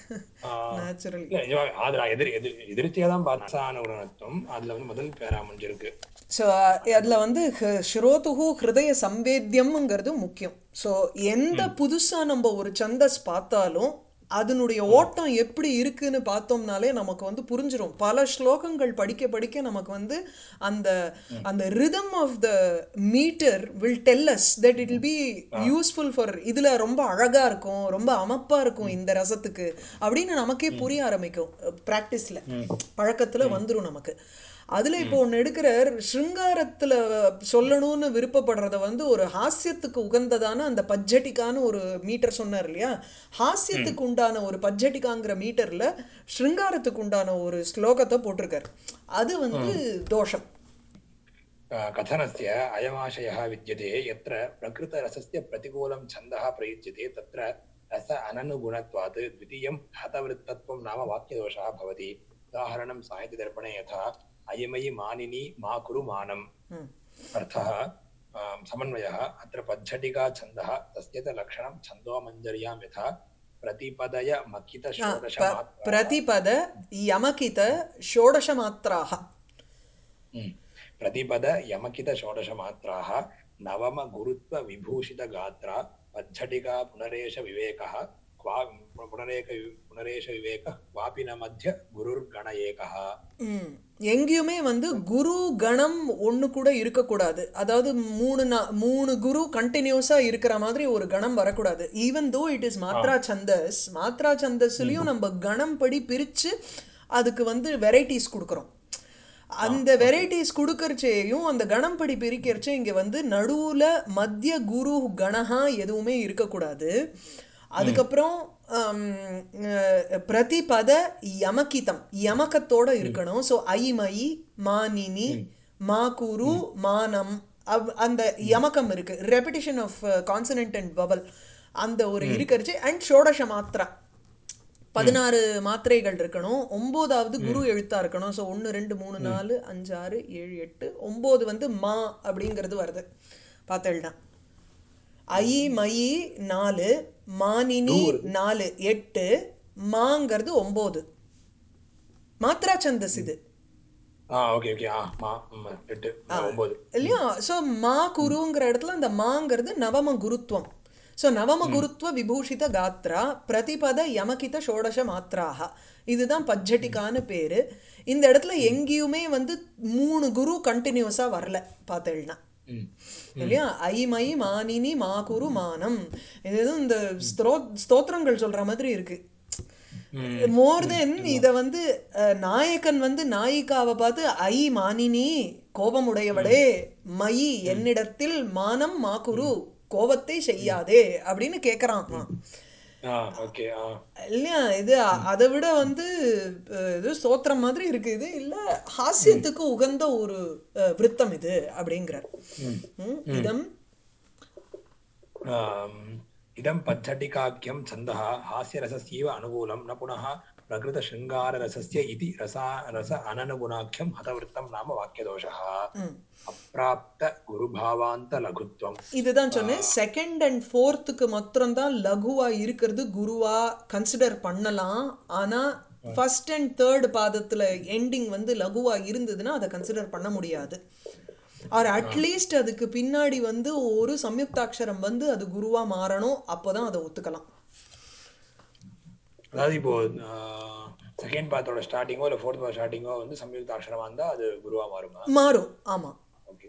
நேச்சுரலி இல்ல நிஜமா அது நான் எதிர் எதிர் எதிர்த்தியா தான் பார்த்தேன் ஒரு அர்த்தம் அதுல வந்து முதல் பேரா அமைஞ்சிருக்கு ஸோ அதில் வந்து ஹ- ஸ்ரோதுஹு ஹிருதய சம்வேத்தியம்ங்கிறது முக்கியம் ஸோ எந்த புதுசாக நம்ம ஒரு சந்தஸ் பார்த்தாலும் அதனுடைய ஓட்டம் எப்படி இருக்குன்னு பார்த்தோம்னாலே நமக்கு வந்து புரிஞ்சிரும் பல ஸ்லோகங்கள் படிக்க படிக்க நமக்கு வந்து அந்த அந்த rhythm of the meter will tell us that it will be useful for இதில் ரொம்ப அழகாக இருக்கும் ரொம்ப அமைப்பாக இருக்கும் இந்த ரசத்துக்கு அப்படின்னு நமக்கே புரிய ஆரம்பிக்கும் ப்ராக்டிஸில் பழக்கத்தில் வந்துரும் நமக்கு அதுல இப்போ ஒன்று எடுக்கிறார் ஸ்ருங்காரத்துல சொல்லணும்னு விருப்பப்படுறத வந்து ஒரு ஹாஸ்யத்துக்கு உகந்ததான அந்த பட்ஜெட்டிக்கான ஒரு மீட்டர் சொன்னார் இல்லையா ஹாஸ்யத்துக்கு உண்டான ஒரு பட்ஜெட்டிக்காங்கிற மீட்டர்ல ஸ்ருங்காரத்துக்கு உண்டான ஒரு ஸ்லோகத்தை போட்டிருக்காரு அது வந்து தோஷம் अ, कथनस्य अयमाशयः विद्यते यत्र प्रकृतरसस्य प्रतिकूलं छन्दः प्रयुज्यते तत्र रस अननुगुणत्वात् द्वितीयं हतवृत्तत्वं नाम वाक्यदोषः भवति उदाहरणं साहित्यदर्पणे यथा अयमयि मानिनी मा कुरु मानम् ம். अर्थः अ, समन्वयः अत्र पज्झटिका छन्दः तस्य च लक्षणं छन्दोमञ्जर्यां यथा प्रतिपदय मकित ப- षोडशमात्रा பிரதிபத யமகித ஷோடச மாத்திராக हम्म। प्रतिपद यमकित षोडशमात्राः नवम गुरुत्व विभूषित गात्रा पज्झटिका पुनरेश विवेकः क्वा पुनरेक पुनरेश विवेकः क्वापि न मध्य गुरुर्गण एकः ம். எங்கேயுமே வந்து குரு கணம் ஒன்று கூட இருக்கக்கூடாது அதாவது மூணு நா- மூணு குரு கண்டினியூஸாக இருக்கிற மாதிரி ஒரு கணம் வரக்கூடாது ஈவன் தோ இட் இஸ் மாத்ரா சந்தஸ் மாத்ரா சந்தஸ்லையும் நம்ம கணம் படி பிரித்து அதுக்கு வந்து வெரைட்டிஸ் கொடுக்குறோம் அந்த வெரைட்டிஸ் கொடுக்கறச்சேயும் அந்த கணம் படி பிரிக்கிறச்சே இங்கே வந்து நடுவில் மத்திய குரு கணஹா எதுவுமே இருக்கக்கூடாது அதுக்கப்புறம் ஹம், அஹ், பிரதிபத யமகிதம் யமகத்தோட இருக்கணும் ஸோ ஐமயி மானினி மாகுரு மானம் அவ் அந்த யமகம் இருக்கு repetition of consonant and vowel அந்த ஒரு இருக்கிறச்சு அண்ட் ஷோடச மாத்திரா பதினாறு மாத்திரைகள் இருக்கணும் ஒம்போதாவது குரு எழுத்தா இருக்கணும் ஸோ ஒன்று ரெண்டு மூணு நாலு அஞ்சு ஆறு ஏழு எட்டு ஒம்பது வந்து மா அப்படிங்கிறது வருது பார்த்தேன்னா ஐ மயி நாலு மானினி நாலு எட்டு மாங்கிறது ஒம்பது மாத்ரா சந்தஸ் இது ஆ ஓகே ஓகே ஆ மா ம், எட்டு ஒன்பது இல்லையா ஸோ மா குருங்கிற இடத்துல அந்த மாங்கிறது நவம குருத்துவம் ஸோ நவம குருத்துவ விபூஷித காத்ரா பிரதிபத யமகித ஷோடச மாத்ராக இதுதான் பட்ஜட்டிக்கான பேரு இந்த இடத்துல எங்கேயுமே வந்து மூணு குரு கண்டினியூஸாக வரல பார்த்தேன்னா ம் இல்லையா ஐ மை மானினி மா குரு மானம் இது எதுவும் இந்த ஸ்தோ ஸ்தோத்திரங்கள் சொல்ற மாதிரி இருக்கு ம் மோர் தென் இத வந்து அஹ், நாயகன் வந்து நாயிகாவை பார்த்து ஐ மானினி கோபமுடையவளே மயி என்னிடத்தில் மானம் மாகுரு கோபத்தை செய்யாதே அப்படின்னு கேட்கறான் அவன். ஆ ஓகே ஆ இல்லையா இது அ- அதை விட வந்து அஹ், இது ஸ்தோத்திரம் மாதிரி இருக்கு இது இல்ல ஹாஸ்யத்துக்கு உகந்த ஒரு அஹ், விருத்தம் இது அப்படிங்கிறார் ம் ம், இதம் आम्, इदं पद्धटिकाख्यं छन्दः हास्यरसस्यैव अनुकूलं न पुनः प्रकृतशृङ्गाररसस्य इति रसा रस अननुगुणाख्यं हतवृत्तं नाम वाक्यदोषः अप्राप्तगुरुभावान्तलघुत्वं இதுதான் சொன்னேன் செகண்ட் அண்ட் ஃபோர்த்துக்கு மாத்திரம்தான் லகுவா இருக்கிறது குருவா கன்சிடர் பண்ணலாம் ஆனா ஃபர்ஸ்ட் அண்ட் தேர்ட் பாதத்துல எண்டிங் வந்து லகுவா இருந்ததுன்னா அதை கன்சிடர் பண்ண முடியாது ஆர் அட்லீஸ்ட் அதுக்கு பின்னாடி வந்து ஒரு சம்யுக்தாட்சரம் வந்து அது குருவா மாறணும் அப்போதான் அதை ஒத்துக்கலாம் அதாவது இப்போ செகண்ட் பாத்தோட ஸ்டார்டிங்கோ இல்லை ஃபோர்த் பாத் ஸ்டார்டிங்கோ வந்து சம்யுக்த அக்ஷரமா இருந்தா அது குருவா மாறுமா மாறும் ஆமா ओके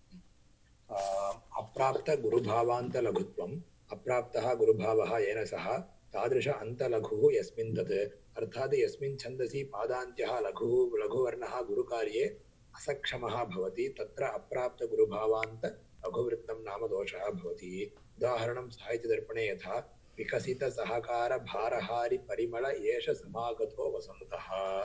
अप्राप्तगुरुभावान्तलघुत्वम् अप्राप्तः गुरुभावः येन सह तादृश अन्तलघुः यस्मिन् तत् अर्थात् यस्मिन् छन्दसि पादान्त्यः लघुः लघुवर्णः गुरुकार्ये असक्षमः भवति तत्र अप्राप्तगुरुभावान्त लघुवृत्तं नाम दोषः भवति उदाहरणं साहित्यदर्पणे यथा विकसितसहकारभारहारिपरिमळ एष समागतो वसन्तः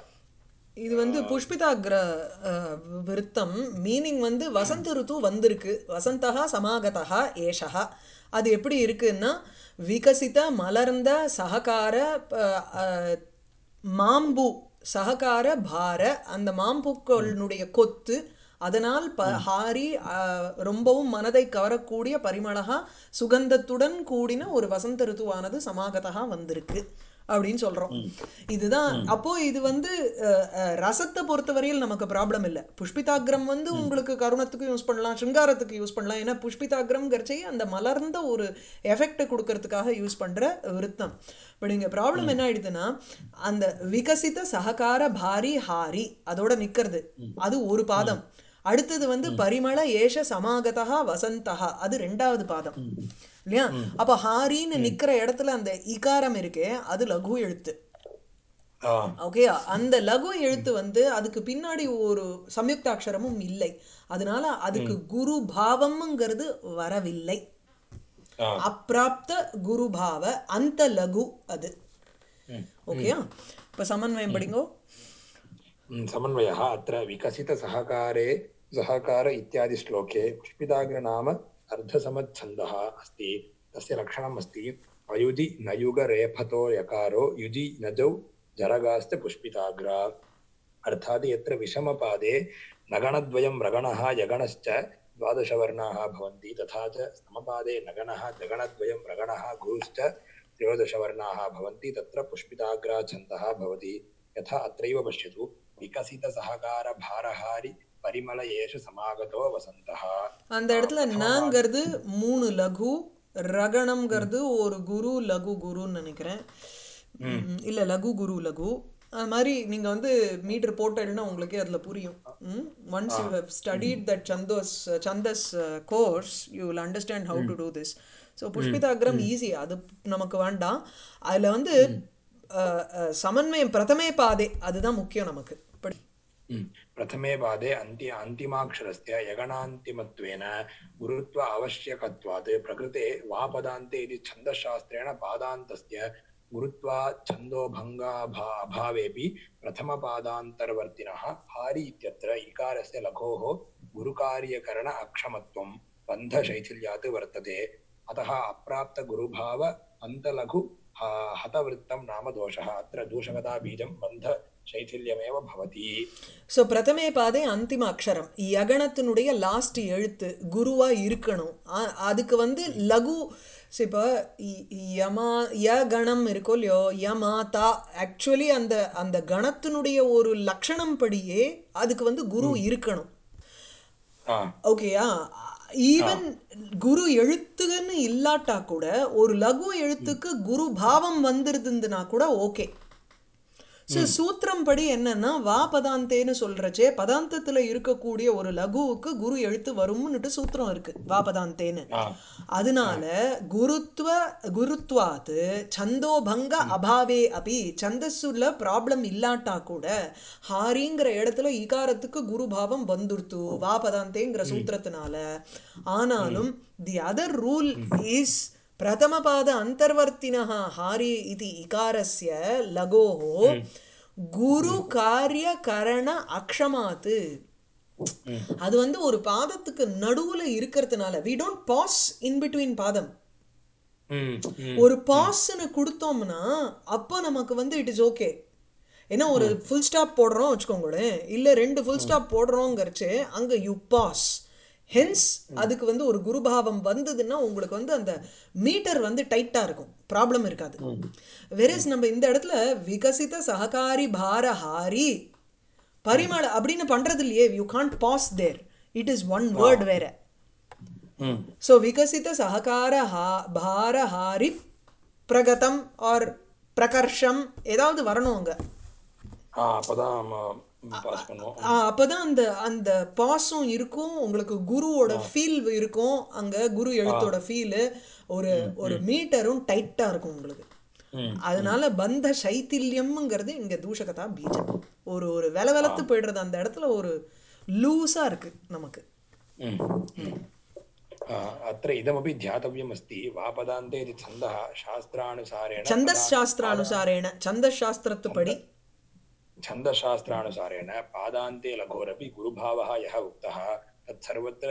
இது வந்து புஷ்பிதாகிர அஹ், விருத்தம் மீனிங் வந்து வசந்த ருத்து வந்திருக்கு வசந்தகா சமாகதா ஏஷா அது எப்படி இருக்குன்னா விகசித மலர்ந்த சககார அஹ், அஹ், மாம்பு சககார பார அந்த மாம்பூக்களுடைய கொத்து அதனால் ப ஹாரி அஹ், ரொம்பவும் மனதை கவரக்கூடிய பரிமளகா சுகந்தத்துடன் கூடின ஒரு வசந்த ருத்துவானது சமாகதா வந்திருக்கு அப்படின்னு சொல்றோம் இதுதான் அப்போ இது வந்து அஹ், அஹ், ரசத்தை பொறுத்தவரையில் நமக்கு ப்ராப்ளம் இல்லை புஷ்பிதாகிரம் வந்து உங்களுக்கு கருணத்துக்கு யூஸ் பண்ணலாம் சிங்காரத்துக்கு யூஸ் பண்ணலாம் ஏன்னா புஷ்பிதாகிரம்ங்கிறச்சே அந்த மலர்ந்த ஒரு எஃபெக்டை கொடுக்கறதுக்காக யூஸ் பண்ற விருத்தம் பட் இங்க ப்ராப்ளம் என்ன ஆயிடுதுன்னா அந்த விகசித சககார பாரி ஹாரி அதோட நிக்கிறது அது ஒரு பாதம் அடுத்தது வந்து பரிமள ஏஷ சமாகதா வசந்தகா அது ரெண்டாவது பாதம் இல்லையா அப்ப ஹாரின்னு நிக்கிற இடத்துல அந்த இகாரம் இருக்கே அது லகு எழுத்து ஆஹ் ஓகே அந்த லகு எழுத்து வந்து அதுக்கு பின்னாடி ஒரு சம்யுக்தாட்சரமும் இல்லை அதனால அதுக்கு குரு பாவம்ங்கிறது வரவில்லை ஆஹ் அப்பிராப்த குரு பாவ அந்த லகு அது ம். ஓகேயா இப்ப சமன்வயம் படிங்கோ म्, समन्वयः अत्र विकसितसहकारे सहकार इत्यादि श्लोके पुष्पिताग्र नाम अर्धसमच्छन्दः अस्ति तस्य लक्षणम् अस्ति अयुजि नयुगरेफतो यकारो युजि नजौ जरगाश्च पुष्पिताग्रा अर्थात् यत्र विषमपादे नगणद्वयं रगणः यगणश्च द्वादशवर्णाः भवन्ति तथा च समपादे नगणः जगणद्वयं रगणः गुरुश्च त्रयोदशवर्णाः भवन्ति तत्र पुष्पिताग्रा छन्दः भवति यथा अत्रैव पश्यतु विकसितसहकारभारहारि परिमल एष समागतो वसन्तः அந்த இடத்துல நங்கிறது மூணு லகு ரகணம்ங்கிறது ஒரு குரு லகு குருன்னு நினைக்கிறேன் ம், இல்ல லகு குரு லகு அது மாதிரி நீங்க வந்து மீட்டர் போட்டேன்னா உங்களுக்கே அதுல புரியும் once you have studied that சந்தோஸ் chandas course you will understand how to do this so புஷ்பிதாகிரம் ஈஸி அது நமக்கு வேண்டாம் அதுல வந்து அஹ், அஹ், சமன்வயம் பிரதமே பாதே அதுதான் முக்கியம் நமக்கு படி म्, प्रथमे पादे अन्त्य अन्तिमाक्षरस्य यगणान्तिमत्वेन गुरुत्व आवश्यकत्वात् प्रकृते वापदान्ते इति छन्दशास्त्रेण पादान्तस्य गुरुत्वा छन्दोभङ्गाभा अभावेऽपि प्रथमपादान्तर्वर्तिनः हारि इत्यत्र इकारस्य लघोः गुरुकार्यकरण अक्षमत्वं बन्धशैथिल्यात् वर्तते अतः अप्राप्तगुरुभाव अन्तलघु ह- हतवृत्तं नाम दोषः अत्र दूषकताबीजं बन्ध शैथिल्यमेव भवति ஸோ பிரதமே பாதே அந்திம அக்ஷரம் யகணத்தினுடைய லாஸ்ட் எழுத்து குருவா இருக்கணும் ஆ- அதுக்கு வந்து லகு so இப்போ இ- யமா ய கணம் இருக்கோ இல்லையோ யமா தா ஆக்சுவலி அந்த அந்த கணத்தினுடைய ஒரு லட்சணம் படியே அதுக்கு வந்து குரு இருக்கணும் हा ஓகேயா ஈவன் குரு எழுத்துன்னு இல்லாட்டா கூட ஒரு லகு எழுத்துக்கு குரு பாவம் வந்துருதுன்னா கூட ஓகே ஸோ சூத்திரம் படி என்னன்னா வா பதாந்தேன்னு சொல்றச்சே பதாந்தத்துல இருக்கக்கூடிய ஒரு லகுவுக்கு குரு எழுத்து வரும்னுட்டு சூத்திரம் இருக்கு வா பதாந்தேன்னு हा அதனால குருத்வ குருத்வாத்து சந்தோபங்க அபாவே அபி சந்தஸ்ஸுல ப்ராப்ளம் இல்லாட்டா கூட ஹாரிங்கிற இடத்துல இகாரத்துக்கு குரு பாவம் வந்துருத்து வா பதாந்தேங்கிற சூத்திரத்தினால ஆனாலும் தி அதர் ரூல் இஸ் பிரதமபாத அந்தர்வர்த்தினः ஹாரி இது இகாரஸ்ய லகோः குரு காரிய கரண அக்ஷமாத்து அது வந்து ஒரு பாதத்துக்கு நடுவுல இருக்கிறதுனால we don't pause in between பாதம் हम्म, हम्म, ஒரு பாஸ்ன்னு கொடுத்தோம்னா அப்போ நமக்கு வந்து இட் இஸ் ஓகே ஏன்னா ஒரு ஃபுல் ஸ்டாப் போடுறோம் வச்சுக்கோங்களேன் இல்லை ரெண்டு ஃபுல் ஸ்டாப் போடுறோங்கிறச்சு அங்கே யூ பாஸ் ஹென்ஸ் அதுக்கு வந்து ஒரு குருபாவம் வந்ததுன்னா உங்களுக்கு வந்து அந்த மீட்டர் வந்து டைட்டாக இருக்கும் ப்ராப்ளம் இருக்காது வெரஸ் நம்ம இந்த இடத்துல விகசித சககாரி பாரஹாரி பரிமள அப்படின்னு பண்றது இல்லையே you can't pause there it is one word வேற हम्म, ஸோ விகசித சககார ஹா பாரஹாரி பிரகதம் ஆர் பிரகர்ஷம் ஏதாவது வரணும் அங்க हा அப்பதான் பாஸ் பண்ணுவோம் ஆ, அப்பதான் அந்த அந்த பாஸும் இருக்கும் உங்களுக்கு குருவோட ஃபீல் இருக்கும் அங்க குரு எழுத்தோட ஃபீல் ஒரு ஒரு மீட்டரும் டைட்டா இருக்கும் உங்களுக்கு ம், அதனால பந்த சைத்தில்யம்ங்கிறது இங்க தூஷகதா பீஜம் ஒரு ஒரு வெல வெலத்து போயிடுறது அந்த இடத்துல ஒரு லூஸா இருக்கு நமக்கு ம், ம். आ, अत्र इदमपि ध्यातव्यमस्ति वापदान्ते इति छन्दः शास्त्रानुसारेण சந்தஸ் சாஸ்திரானுசாரேன சந்தஸ் சாஸ்திரத்துப்படி छन्दशास्त्रानुसारेण पादान्ते लघोरपि गुरुभावः यः उक्तः तत्सर्वत्र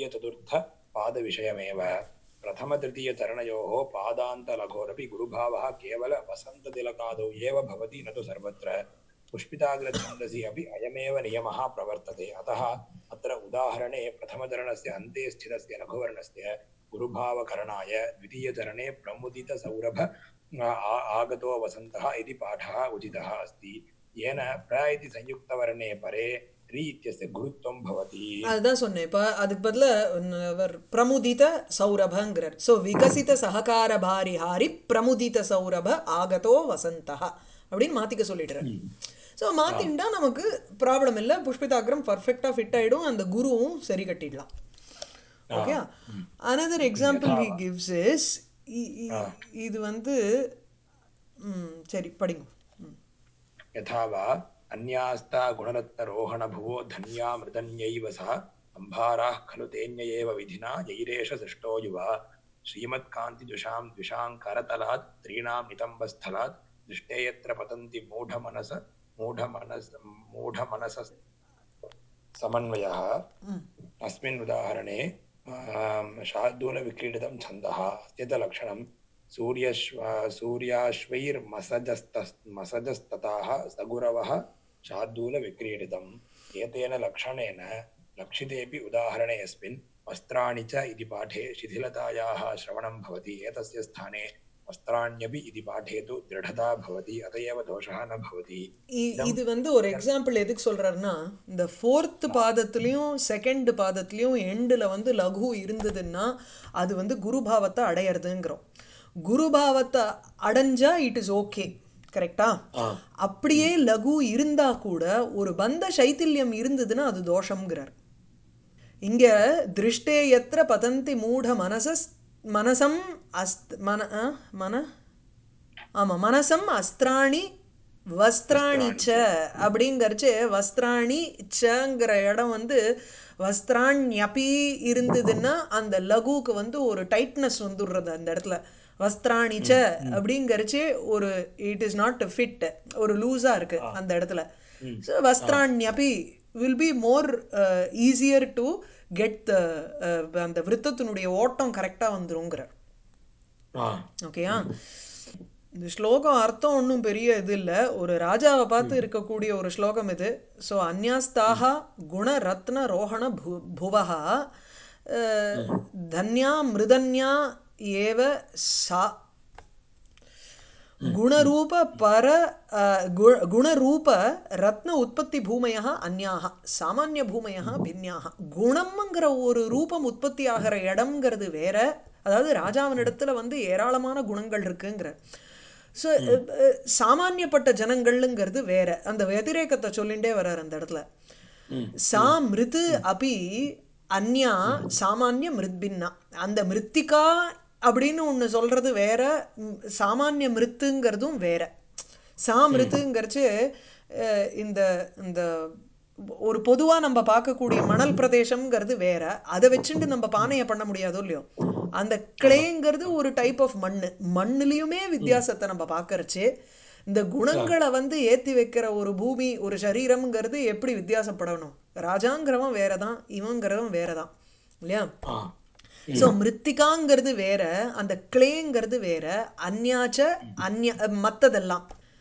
द्वितीयचतुर्थपादविषयमेव प्रथमतृतीयचरणयोः पादान्तलघोरपि गुरुभावः केवल वसन्ततिलकादौ एव भवति न तु सर्वत्र पुष्पिताग्रछन्दसि अपि अयमेव नियमः प्रवर्तते अतः अत्र उदाहरणे प्रथमचरणस्य अन्ते स्थितस्य लघुवर्णस्य गुरुभावकरणाय द्वितीयचरणे प्रमुदितसौरभ आ- आगतो वसन्तः इति पाठः उचितः अस्ति येन प्र इति संयुक्तवर्णे परे रि इत्यस्य गुरुत्वं भवति அதுதான் சொன்னேன் இப்போ அதுக்கு பதிலாக அவர் பிரமுதித சௌரபங்கிறார் ஸோ விகசித சககார பாரி ஹாரி பிரமுதித சௌரப ஆகதோ வசந்தா அப்படின்னு மாத்திக்க சொல்லிடுறார் ஸோ மாத்திண்டா நமக்கு ப்ராப்ளம் இல்லை புஷ்பிதாகிரம் பர்ஃபெக்டாக ஃபிட் ஆயிடும் அந்த குருவும் சரி கட்டிடலாம் okay another example he gives is இது வந்து ம், சரி படிங்க ம். यथा वा अन्यास्ता गुणरत्नरोहणभुवो धन्या मृदन्यैव सा सम्भाराः खलु तेन्य एव विधिना यैरेष सृष्टो युवा श्रीमत्कान्तिजुषां द्विषां करतलात् त्रीणां नितम्बस्थलात् दृष्टे यत्र पतन्ति मूढमनस मूढमनस मूढमनस समन्वयः अस्मिन् उदाहरणे आम्, शार्दूलविक्रीडितं छन्दः अस्य च लक्षणं सूर्यश्व सूर्याश्वैर्मसजस्त मसजस्तताः सगुरवः शार्दूलविक्रीडितम् एतेन लक्षणेन लक्षितेऽपि उदाहरणे अस्मिन् वस्त्राणि च इति पाठे शिथिलतायाः श्रवणं भवति एतस्य स्थाने वस्त्राण्यपि इति पाठे तु दृढता भवति अत एव दोषः न भवति இ- இது வந்து ஒரு எக்ஸாம்பிள் எதுக்கு சொல்றாருன்னா இந்த ஃபோர்த் பாதத்துலேயும் செகண்ட் பாதத்துலேயும் எண்டில் வந்து லகு இருந்ததுன்னா அது வந்து குருபாவத்தை அடையிறதுங்கிறோம் குருபாவத்தை அடைஞ்சா இட் இஸ் ஓகே கரெக்டா அப்படியே லகு இருந்தா கூட ஒரு பந்த சைத்தில்யம் இருந்ததுன்னா அது தோஷம்ங்கிறார் இங்க திருஷ்டே எத்திர பதந்தி மூட மனசஸ் மனசம் அஸ்த் மன ஆ? மன ஆமா மனசம் அஸ்திராணி வஸ்திராணி ச அப்படிங்கறச்சு வஸ்திராணி சங்கிற இடம் வந்து வஸ்திராண்யபி இருந்ததுன்னா அந்த லகுவுக்கு வந்து ஒரு டைட்னஸ் வந்துடுறது அந்த இடத்துல வஸ்திராணி ச அப்படிங்கறச்சு ஒரு இட் இஸ் நாட் ஃபிட் ஒரு லூஸா இருக்கு அந்த இடத்துல ஸோ வஸ்திராண்யபி will be more easier to get அந்த விருத்தத்தினுடைய ஓட்டம் கரெக்டாக வந்துருங்கிற ஆ ஓகேயா இந்த ஸ்லோகம் அர்த்தம் ஒன்றும் பெரிய இது இல்லை ஒரு ராஜாவை பார்த்து இருக்கக்கூடிய ஒரு ஸ்லோகம் இது ஸோ அந்யாஸ்தாக குண ரத்ன ரோஹண பு புவஹா அஹ், தன்யா மிருதன்யா ஏவ சா गुणरूप पर अ, गु- गुणरूप ரத்ன உற்பத்தி பூமையாக அந்யாக சாமானிய பூமையாக பின்யாக குணம்ங்கிற ஒரு ரூபம் உற்பத்தி ஆகிற இடம்ங்கிறது வேற அதாவது ராஜாவினிடத்துல வந்து ஏராளமான குணங்கள் இருக்குங்கிற ஸோ சாமானியப்பட்ட ஜனங்கள்ங்கிறது வேற அந்த வதிரேக்கத்தை சொல்லிண்டே வர்றார் அந்த இடத்துல சா மிருது அபி அந்யா சாமானிய மிருத்பின்னா அந்த மிருத்திகா அப்படின்னு ஒன்று சொல்றது வேற ம், சாமானிய மிருத்துங்கிறதும் வேற சா மிருத்துங்கிறச்சு அஹ், இந்த இந்த ஒரு பொதுவாக நம்ம பார்க்கக்கூடிய மணல் பிரதேசம்ங்கிறது வேற அதை வச்சுட்டு நம்ம பானையை பண்ண முடியாதோ இல்லையோ அந்த கிளேங்கிறது ஒரு டைப் ஆஃப் மண்ணு மண்ணுலேயுமே வித்தியாசத்தை நம்ம பார்க்கறச்சு இந்த குணங்களை வந்து ஏத்தி வைக்கிற ஒரு பூமி ஒரு சரீரம்ங்கிறது எப்படி வித்தியாசப்படணும் ராஜாங்கிறவன் வேறதான் இவங்கிறவன் வேறதான் இல்லையா ஆ ஸோ மிருத்திகாங்கிறது வேற அந்த கிளேங்கிறது வேற அந்யாச்ச அந்ய மற்றதெல்லாம்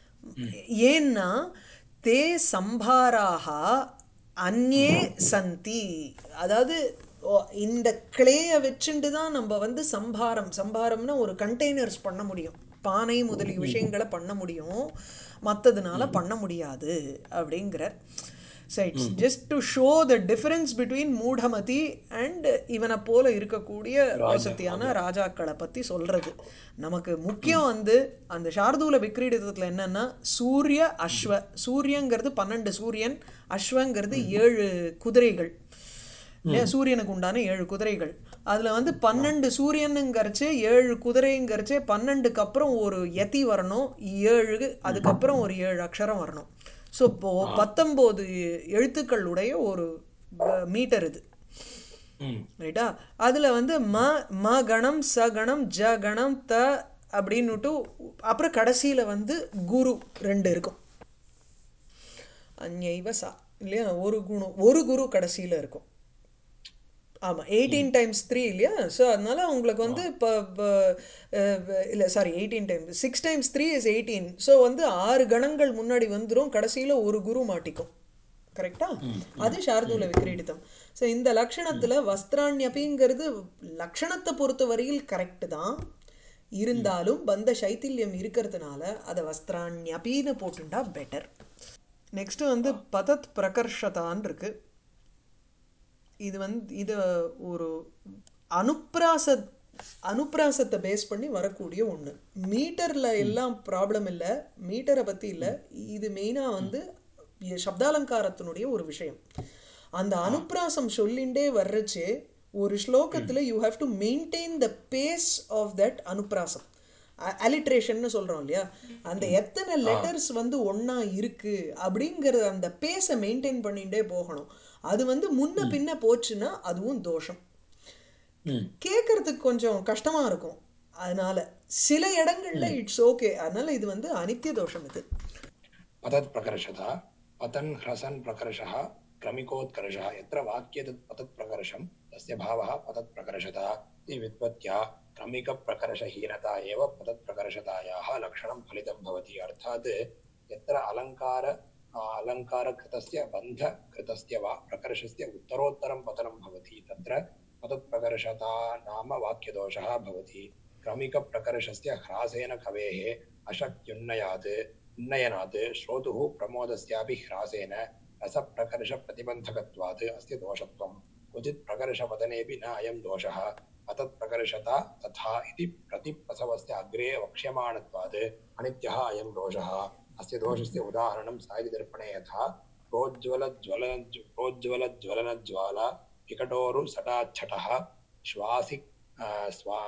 ஏன்னா தே சம்பாராக அந்யே சந்தி அதாவது ஓ, இந்த கிளேயை வச்சுட்டு தான் நம்ம வந்து சம்பாரம் சம்பாரம்னா ஒரு கண்டெய்னர்ஸ் பண்ண முடியும் பானை முதலிய விஷயங்களை பண்ண முடியும் மற்றதுனால பண்ண முடியாது அப்படிங்கிறார் so it's just to show the difference between மூடமதி அண்ட் இவனை போல இருக்கக்கூடிய வசதியான ராஜாக்களை பற்றி சொல்றது நமக்கு முக்கியம் வந்து அந்த சார்தூல விக்ரீடிதத்தில் என்னன்னா சூரிய அஸ்வ சூரியங்கிறது பன்னெண்டு சூரியன் அஸ்வங்கிறது ஏழு குதிரைகள் இல்லையா சூரியனுக்கு உண்டான ஏழு குதிரைகள் அதில் வந்து பன்னெண்டு சூரியனுங்கிறச்சு ஏழு குதிரைங்கிறச்சு பன்னெண்டுக்கு அப்புறம் ஒரு யதி வரணும் ஏழு அதுக்கப்புறம் ஒரு ஏழு அக்ஷரம் வரணும் ஸோ இப்போ பத்தொம்போது எழுத்துக்களுடைய ஒரு மீட்டர் இது ம் ரைட்டா அதில் வந்து ம ம கணம் ச கணம் ஜ கணம் த அப்படின்னுட்டு அப்புறம் கடைசியில் வந்து குரு ரெண்டு இருக்கும் அந்நைவ சா இல்லையா ஒரு குணம் ஒரு குரு கடைசியில் இருக்கும் ஆமாம் எயிட்டீன் டைம்ஸ் த்ரீ இல்லையா ஸோ அதனால உங்களுக்கு வந்து இப்போ இல்லை sorry eighteen times six times three is eighteen so வந்து ஆறு கணங்கள் முன்னாடி வந்துடும் கடைசியில் ஒரு குரு மாட்டிக்கும் கரெக்டா அது சார்தூல விக்ரீடிதம் ஸோ இந்த லக்ஷணத்தில் வஸ்திராண்யபிங்கிறது லக்ஷணத்தை பொறுத்த வரையில் கரெக்டு தான் இருந்தாலும் பந்த சைத்தில்யம் இருக்கிறதுனால அதை வஸ்திராண்யபின்னு போட்டுண்டா பெட்டர் நெக்ஸ்ட் வந்து பதத் பிரகர்ஷதான் இருக்கு இது வந்து இது ஒரு அனுப்ராச அனுப்ராசத்தை பேஸ் பண்ணி வரக்கூடிய ஒன்று மீட்டரில் எல்லாம் ப்ராப்ளம் இல்லை மீட்டரை பற்றி இல்லை இது மெயினாக வந்து இ- சப்தாலங்காரத்தினுடைய ஒரு விஷயம் அந்த அனுப்ராசம் சொல்லிண்டே வர்றச்சு ஒரு ஸ்லோகத்தில் you have to maintain the pace of that அனுப்ராசம் அலிட்ரேஷன்னு சொல்கிறோம் இல்லையா அந்த எத்தனை லெட்டர்ஸ் வந்து ஒன்றா இருக்கு அப்படிங்கிற அந்த பேஸை மெயின்டைன் பண்ணிகிட்டே போகணும் அது வந்து முன்ன பின்ன போச்சுன்னா அதுவும் தோஷம் ம் கேட்கறதுக்கு கொஞ்சம் கஷ்டமா இருக்கும் அதனால சில இடங்கள்ல இட்ஸ் ஓகே அதனால இது வந்து அனித்திய தோஷம் இது पतत् प्रकर्षता पतन् ह्रसन् प्रकर्षः क्रमिकोत्कर्षः यत्र वाक्ये तत् पतत् प्रकर्षं तस्य भावः पतत् प्रकर्षता इति व्युत्पत्त्या क्रमिकप्रकर्षहीनता एव पतत् प्रकर्षतायाः लक्षणं फलितं भवति अर्थात् यत्र अलङ्कार आ, अलङ्कारकृतस्य बन्धकृतस्य वा प्रकर्षस्य उत्तरोत्तरं पतनं भवति तत्र पतत्प्रकर्षता नाम वाक्यदोषः भवति क्रमिकप्रकर्षस्य ह्रासेन कवेः अशक्त्युन्नयात् उन्नयनात् श्रोतुः प्रमोदस्यापि ह्रासेन रसप्रकर्षप्रतिबन्धकत्वात् अस्य दोषत्वं क्वचित् प्रकर्षपतनेऽपि न अयं दोषः अतत्प्रकर्षता तथा इति प्रतिप्रसवस्य अग्रे वक्ष्यमाणत्वात् अनित्यः अयं दोषः अस्य दोषस्य उदाहरणं साहित्यदर्पणे यथा प्रोज्ज्वलज्वलन प्रोज्ज्वलज्वलनज्वाला विकटोरुसटाच्छटः श्वासि आ, स्वा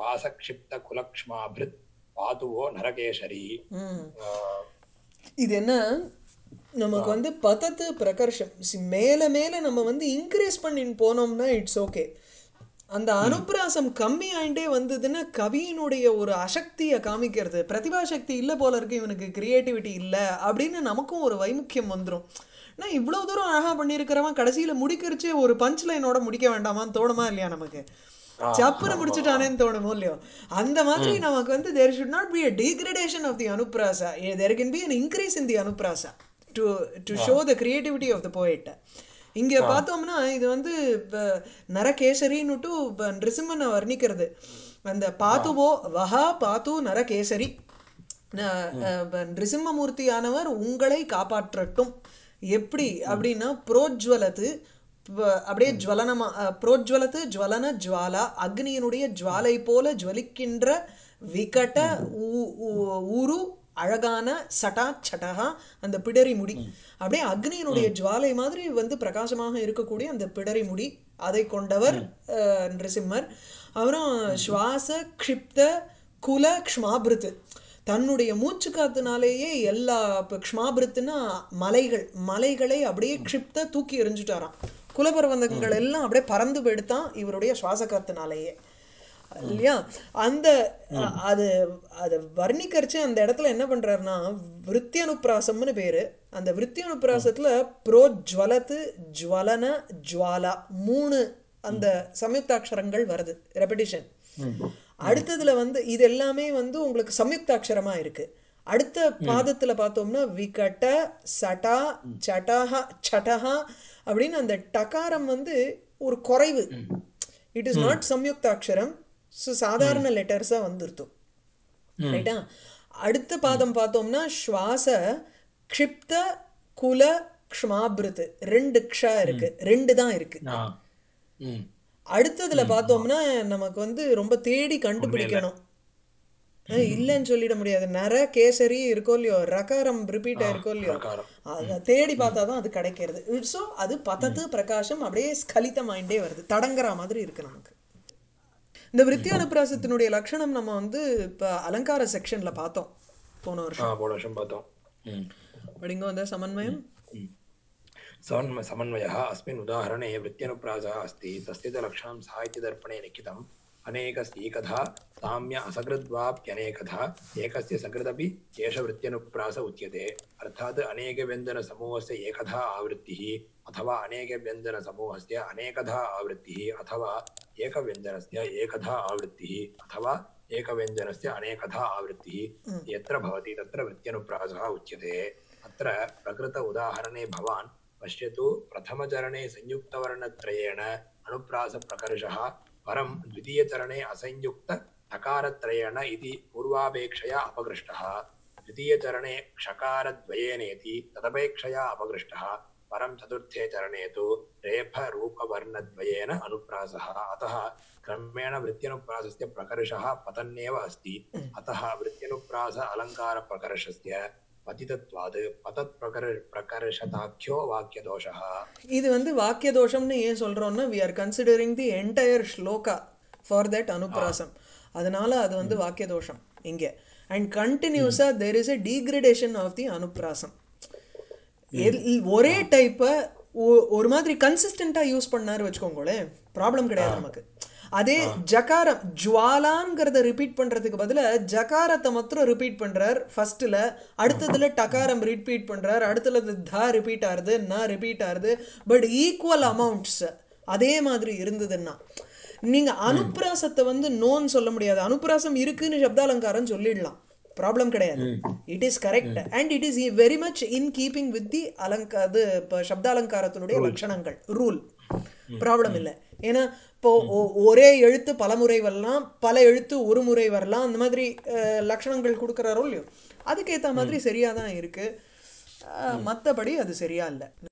श्वासक्षिप्तकुलक्ष्माभृत् पातुवो नरकेशरी ம். आ, இது என்ன நமக்கு வந்து பதத்து பிரகர்ஷம் சி- மேல மேல நம்ம வந்து இன்க்ரீஸ் பண்ணின்னு போனோம்னா இட்ஸ் ஓகே அந்த அனுப்பிராசம் கம்மி ஆயிட்டே வந்ததுன்னா கவியினுடைய ஒரு அசக்தியை காமிக்கிறது பிரதிபா சக்தி இல்லை போல இருக்கு இவனுக்கு கிரியேட்டிவிட்டி இல்லை அப்படின்னு நமக்கும் ஒரு வைமுக்கியம் வந்துடும் நான் இவ்வளோ தூரம் அழகாக பண்ணியிருக்கிறவன் கடைசியில் முடிக்கிறச்சே ஒரு பஞ்ச் லைனோட முடிக்க வேண்டாமான்னு தோணுமா இல்லையா நமக்கு சப்புன்னு முடிச்சுட்டானேன்னு தோணுமோ இல்லையோ அந்த மாதிரி நமக்கு வந்து there should not be a degradation of the அனுப்ராசா there can be an increase in the அனுப்ராசா to to show the creativity of the poet இங்க பார்த்தோம்னா இது வந்து ப- நரகேசரின்னுட்டு ப- நிருசிம்மனை வர்ணிக்கிறது அந்த பாத்துவோ வஹா பாத்து நரகேசரி ந- அஹ் ப- நிருசிம்மமூர்த்தியானவர் உங்களை காப்பாற்றட்டும் எப்படி அப்படின்னா புரோஜ்வலத்து ப- அப்படியே ஜுவலனமா அஹ், புரோஜ்வலத்து ஜுவலன ஜுவாலா அக்னியினுடைய ஜுவாலை போல ஜுவலிக்கின்ற விகட ஊ- ஊ- ஊரு அழகான சட்டா சட்டகா அந்த பிடரி முடி அப்படியே அக்னியினுடைய ஜுவாலை மாதிரி வந்து பிரகாசமாக இருக்கக்கூடிய அந்த பிடரி முடி அதை கொண்டவர் அஹ், நிருசிம்மர் அப்புறம் சுவாச க்ஷிப்த குல க்ஷ்மாபிருத்து தன்னுடைய மூச்சு காத்துனாலேயே எல்லா இப்போ க்ஷ்மாபிருத்துனா மலைகள் மலைகளை அப்படியே க்ஷிப்த தூக்கி எறிஞ்சுட்டாராம் குலபர்வந்தங்கள் எல்லாம் அப்படியே பறந்து போயிடுத்தான் இவருடைய சுவாச காத்துனாலேயே இல்லையா அந்த அ- அது அது வர்ணிக்கரிச்சு அந்த இடத்துல என்ன பண்றாருன்னா விருத்தியனுப்பிராசம்னு பேரு அந்த விருத்தியனுப்பிராசத்துல புரோஜ்வலத்து ஜுவலன ஜுவாலா மூணு அந்த சம்யுக்தாட்சரங்கள் வருது ரெபடிஷன் அடுத்ததுல வந்து இது எல்லாமே வந்து உங்களுக்கு சம்யுக்தாட்சரமா இருக்கு அடுத்த பாதத்துல பார்த்தோம்னா விகட சடா சடஹா சடஹா அப்படின்னு அந்த டகாரம் வந்து ஒரு குறைவு இட் இஸ் நாட் சம்யுக்தாட்சரம் ஸோ சாதாரண லெட்டர்ஸாக வந்துருத்தோம் ரைட்டா அடுத்த பாதம் பார்த்தோம்னா ஸ்வாச க்ஷிப்த குல க்ஷ்மாபிருத்து ரெண்டு க்ஷா இருக்கு ரெண்டு தான் இருக்கு ஆ ம் அடுத்ததுல பார்த்தோம்னா நமக்கு வந்து ரொம்ப தேடி கண்டுபிடிக்கணும் அஹ் இல்லைன்னு சொல்லிட முடியாது நர கேசரி இருக்கோ இல்லையோ ரகாரம் ரிப்பீட் ஆயிருக்கோ இல்லையோ பிரகாரம் அதை தேடி பார்த்தா தான் அது கிடைக்கிறது ஸோ அது பத்தத்து பிரகாசம் அப்படியே ஸ்கலிதமாயிண்டே வருது தடங்குற மாதிரி இருக்கு நமக்கு இந்த விருத்தி அனுப்பிராசத்தினுடைய லட்சணம் நம்ம வந்து இப்போ அலங்கார செக்ஷன்ல பார்த்தோம் போன வருஷம் ஆ போன வருஷம் பார்த்தோம் ம் அப்படிங்க வந்த சமன்வயம் समन्व समन्वयः अस्मिन् उदाहरणे वृत्त्यनुप्रासः अस्ति तस्य च लक्षणं साहित्यदर्पणे लिखितम् अनेकस्यैकधा साम्य असकृद्वाप्यनेकधा एकस्य सकृदपि एष वृत्त्यनुप्रास उच्यते अर्थात् अनेकव्यञ्जनसमूहस्य एकधा आवृत्तिः अथवा अनेकव्यञ्जनसमूहस्य अनेकधा आवृत्तिः अथवा एकव्यञ्जनस्य एकधा आवृत्तिः अथवा एकव्यञ्जनस्य अनेकधा आवृत्तिः यत्र भवति तत्र वृत्त्यनुप्रासः उच्यते अत्र प्रकृत उदाहरणे भवान् पश्यतु प्रथमचरणे संयुक्तवर्णत्रयेण अनुप्रासप्रकर्षः परं द्वितीयचरणे असंयुक्तठकारत्रयेण इति पूर्वापेक्षया अपकृष्टः द्वितीयचरणे क्षकारद्वयेनेति तदपेक्षया अपकृष्टः परं चतुर्थे चरणे तु रेफरूपवर्णद्वयेन अनुप्रासः अतः क्रमेण वृत्त्यनुप्रासस्य प्रकर्षः पतन्नेव अस्ति अतः वृत्त्यनुप्रास अलङ्कारप्रकर्षस्य पतितत्वात् पतत्प्रकर प्रकर्षताख्यो वाक्यदोषः இது வந்து வாக்கிய தோஷம்னு ஏன் சொல்றோம்னா we are considering the entire shloka for that அனுப்ராசம் அதனால அது வந்து வாக்கிய தோஷம் இங்க அண்ட் கண்டினியூஸா there is a degradation of the அனுப்ராசம் எல்- ஒரே டைப்பை ஒரு மாதிரி கன்சிஸ்டண்டா யூஸ் பண்ணாரு வச்சுக்கோங்களேன் ப்ராப்ளம் கிடையாது நமக்கு அதே ஜகாரம் ஜுவாலாங்கிறத ரிப்பீட் பண்றதுக்கு பதிலா ஜகாரத்தை மாத்திரம் ரிப்பீட் பண்றார் ஃபர்ஸ்ட்ல அடுத்ததுல டகாரம் ரிப்பீட் பண்றார் அடுத்ததுல த ரிப்பீட் ஆகுது ந ரிப்பீட் ஆகுது பட் ஈக்குவல் அமௌண்ட்ஸ் அதே மாதிரி இருந்ததுன்னா நீங்க அனுப்ராசத்தை வந்து நோன்னு சொல்ல முடியாது அனுப்ராசம் இருக்குன்னு சப்தாலங்காரம் சொல்லிடலாம் ப்ராப்ளம் கிடையாது it is correct and it is very much in keeping with the அலங்கா அது இப்போ சப்தாலங்காரத்தினுடைய லட்சணங்கள் ரூல் ப்ராப்ளம் இல்லை ஏன்னா இப்போ ஒ- ஒரே எழுத்து பல முறை வரலாம் பல எழுத்து ஒரு முறை வரலாம் அந்த மாதிரி அஹ், லட்சணங்கள் கொடுக்குறாரோ இல்லையோ அதுக்கேற்ற மாதிரி சரியா தான் இருக்கு மற்றபடி அது சரியா இல்லை